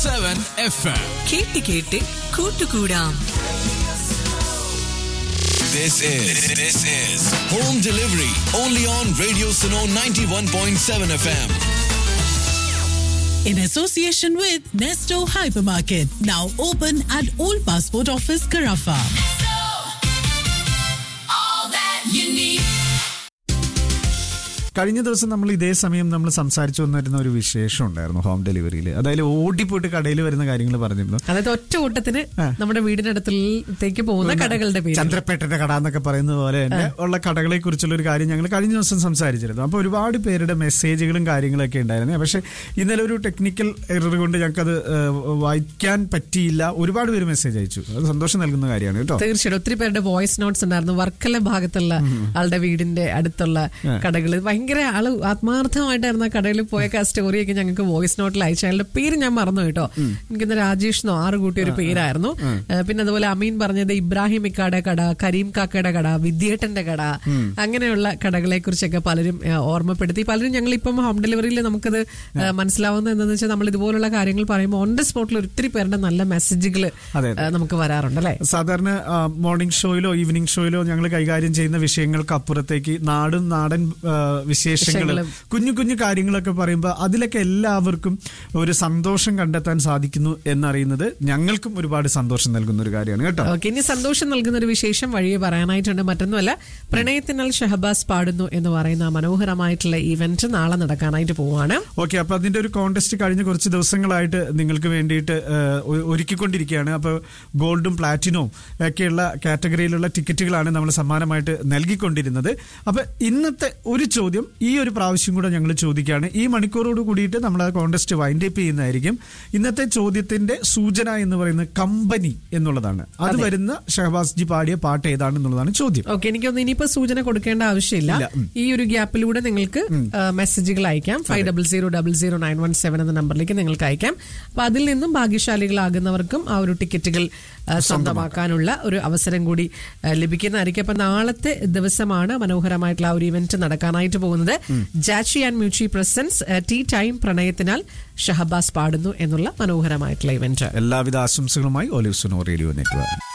Seven F M കേട്ട് കേട്ട് കൂട്ടുകൂടാം This is this is home delivery only on Radio Suno 91.7 FM. in association with Nesto Hypermarket, now open at Old Passport Office, Carafa. കഴിഞ്ഞ ദിവസം നമ്മൾ ഇതേ സമയം നമ്മൾ സംസാരിച്ചു വന്നിരുന്ന ഒരു വിശേഷം ഉണ്ടായിരുന്നു ഹോം ഡെലിവറിയിൽ അതായത് ഓടിപ്പോയിട്ട് കടയിൽ വരുന്ന കാര്യങ്ങൾ പറഞ്ഞിരുന്നു അതായത് ഒറ്റ ഓട്ടത്തിന് നമ്മുടെ വീടിനടുത്തേക്ക് പോകുന്ന കടകളുടെ പേര് ചന്ദ്രപ്പേട്ടന്റെ കട എന്നൊക്കെ പറയുന്നത് പോലെ തന്നെ ഉള്ള കടകളെ കുറിച്ചുള്ള ഒരു കാര്യം ഞങ്ങൾ കഴിഞ്ഞ ദിവസം സംസാരിച്ചിരുന്നു അപ്പോൾ ഒരുപാട് പേരുടെ മെസ്സേജുകളും കാര്യങ്ങളൊക്കെ ഉണ്ടായിരുന്നു പക്ഷെ ഇന്നലെ ഒരു ടെക്നിക്കൽ എറർ കൊണ്ട് ഞങ്ങൾക്കത് ഏഹ്, വായിക്കാൻ പറ്റിയില്ല ഒരുപാട് പേര് മെസ്സേജ് അയച്ചു അത് സന്തോഷം നൽകുന്ന കാര്യമാണ് കേട്ടോ തീർച്ചയായിട്ടും ഒത്തിരി പേരുടെ വോയിസ് നോട്ട്സ് ഉണ്ടായിരുന്നു വർക്കല ഭാഗത്തുള്ള ആളുടെ വീടിന്റെ അടുത്തുള്ള കടകൾ ഭയങ്കര ആള് ആത്മാർത്ഥമായിട്ടായിരുന്നു ആ കടയിൽ പോയ ആ സ്റ്റോറിയൊക്കെ ഞങ്ങൾക്ക് വോയിസ് നോട്ടിൽ അയച്ചു അയാളുടെ പേര് ഞാൻ മറന്നു കേട്ടോ എനിക്കിന്ന് രാജേഷ് എന്നോ ആറ് കൂട്ടിയ ഒരു പേരായിരുന്നു ഏഹ് പിന്നെ അതുപോലെ അമീൻ പറഞ്ഞത് ഇബ്രാഹിം ഇക്കാടെ കട കരീം കാക്കയുടെ കട വിദ്യേട്ടന്റെ കട അങ്ങനെയുള്ള കടകളെ കുറിച്ചൊക്കെ പലരും ഏഹ് ഓർമ്മപ്പെടുത്തി പലരും ഞങ്ങൾ ഇപ്പം ഹോം ഡെലിവറിയിൽ നമുക്കത് ഏഹ് മനസ്സിലാവുന്ന എന്താണെന്ന് വെച്ചാൽ നമ്മൾ ഇതുപോലുള്ള കാര്യങ്ങൾ പറയുമ്പോൾ ഓൺ ദ സ്പോട്ടിൽ ഒത്തിരി പേരുടെ നല്ല മെസ്സേജുകൾ അതെ. നമുക്ക് വരാറുണ്ട് അല്ലേ സാധാരണ ആ, മോർണിംഗ് ഷോയിലോ ഈവനിംഗ് ഷോയിലോ ഞങ്ങൾ കൈകാര്യം ചെയ്യുന്ന വിഷയങ്ങൾക്ക് അപ്പുറത്തേക്ക് നാടും നാടൻ ആ, വിശേഷങ്ങളും വിഷയങ്ങളും. കുഞ്ഞു കുഞ്ഞു കാര്യങ്ങളൊക്കെ പറയുമ്പോൾ അതിലൊക്കെ എല്ലാവർക്കും ഒരു സന്തോഷം കണ്ടെത്താൻ സാധിക്കുന്നു എന്നറിയുന്നത് ഞങ്ങൾക്കും ഒരുപാട് സന്തോഷം നൽകുന്ന ഒരു കാര്യമാണ് കേട്ടോ ഓക്കെ ഇനി സന്തോഷം നൽകുന്ന ഒരു വിശേഷം വഴിയെ പറയാനായിട്ടുണ്ട് മറ്റൊന്നുമല്ല പ്രണയത്തിനാൽ ഷഹബാസ് പാടുന്നു എന്ന് പറയുന്ന ആ മനോഹരമായിട്ടുള്ള ഇവന്റ് നാളെ നടക്കാനായിട്ട് പോവാണ് ഓക്കെ അപ്പൊ അതിന്റെ ഒരു കോntest കഴിഞ്ഞ കുറച്ച് ദിവസങ്ങളായിട്ട് നിങ്ങൾക്ക് വേണ്ടിയിട്ട് ഏഹ്, ഒ- ഒരുക്കിക്കൊണ്ടിരിക്കുകയാണ് അപ്പോൾ ഗോൾഡും പ്ലാറ്റിനവും ഒക്കെയുള്ള കാറ്റഗറിയിലുള്ള ടിക്കറ്റുകളാണ് നമ്മൾ സമ്മാനമായിട്ട് നൽകിക്കൊണ്ടിരുന്നത് അപ്പൊ ഇന്നത്തെ ഒരു ചോദ്യം ഈ ഒരു പ്രാവശ്യം കൂടെ ഞങ്ങൾ ചോദിക്കുകയാണ് ഈ മണിക്കൂറോട് കൂടിയിട്ട് നമ്മൾ ആ കോntest വൈൻഡ് അപ്പ് ചെയ്യുന്നതായിരിക്കും ഇന്നത്തെ ചോദ്യത്തിന്റെ സൂചന എന്ന് പറയുന്നത് കമ്പനി എന്നുള്ളതാണ് അത് വരുന്ന ഷഹബാസ് ജി പാടിയ പാട്ട് ഏതാണെന്നുള്ളതാണ് ചോദ്യം ഓക്കെ എനിക്കൊന്ന് ഇനിയിപ്പോ സൂചന കൊടുക്കേണ്ട ആവശ്യമില്ല ഇല്ല, ഉം. ഈ ഒരു ഗ്യാപ്പിലൂടെ നിങ്ങൾക്ക് ആ, മെസ്സേജുകൾ അയക്കാം five double zero double zero nine one seven എന്ന നമ്പറിലേക്ക് നിങ്ങൾക്ക് അയക്കാം അപ്പൊ അതിൽ നിന്നും ഭാഗ്യശാലികളാകുന്നവർക്കും ആ ഒരു ടിക്കറ്റുകൾ ആ, സ്വന്തമാക്കാനുള്ള ഒരു അവസരം കൂടി ആ, ലഭിക്കുന്നതായിരിക്കും അപ്പൊ നാളത്തെ ദിവസമാണ് മനോഹരമായിട്ടുള്ള ആ ഒരു ഇവന്റ് നടക്കാനായിട്ട് പോകുന്നത് ജാച്ചി ആൻഡ് മ്യൂച്ചി പ്രസൻസ് ടീ ടൈം പ്രണയത്തിനാൽ ഷഹബാസ് പാടുന്നു എന്നുള്ള മനോഹരമായിട്ടുള്ള ഇവന്റ് എല്ലാവിധ ആശംസകളുമായി ഒലിവ് സുനോ റേഡിയോ നെറ്റ്വർക്ക്